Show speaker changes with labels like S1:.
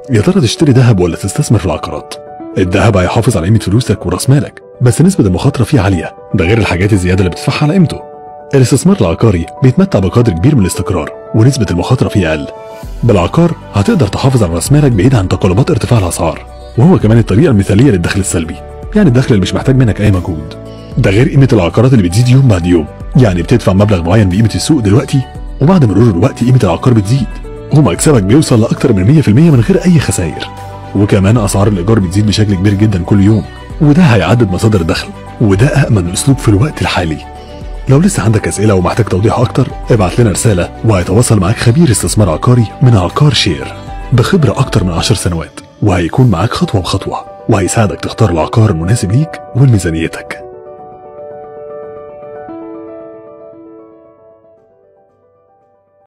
S1: يا ترى تشتري ذهب ولا تستثمر في العقارات الذهب هيحافظ على قيمة فلوسك وراس مالك بس نسبة المخاطرة فيه عالية ده غير الحاجات الزيادة اللي بتدفعها على قيمته الاستثمار العقاري بيتمتع بقدر كبير من الاستقرار ونسبة المخاطرة فيه أقل بالعقار هتقدر تحافظ على راس مالك بعيد عن تقلبات ارتفاع الأسعار وهو كمان الطريقة المثالية للدخل السلبي يعني الدخل اللي مش محتاج منك أي مجهود ده غير قيمة العقارات اللي بتزيد يوم بعد يوم يعني بتدفع مبلغ معين بقيمة السوق دلوقتي وبعد مرور الوقت قيمة العقار بتزيد ومكسبك بيوصل لأكتر من 100% من غير أي خسائر وكمان أسعار الإيجار بتزيد بشكل كبير جدا كل يوم وده هيعدد مصادر الدخل وده أأمن أسلوب في الوقت الحالي لو لسه عندك أسئلة ومحتاج توضيح أكتر ابعت لنا رسالة وهيتواصل معاك خبير استثمار عقاري من عقار شير بخبرة أكتر من 10 سنوات وهيكون معاك خطوة بخطوة وهيساعدك تختار العقار المناسب ليك ولميزانيتك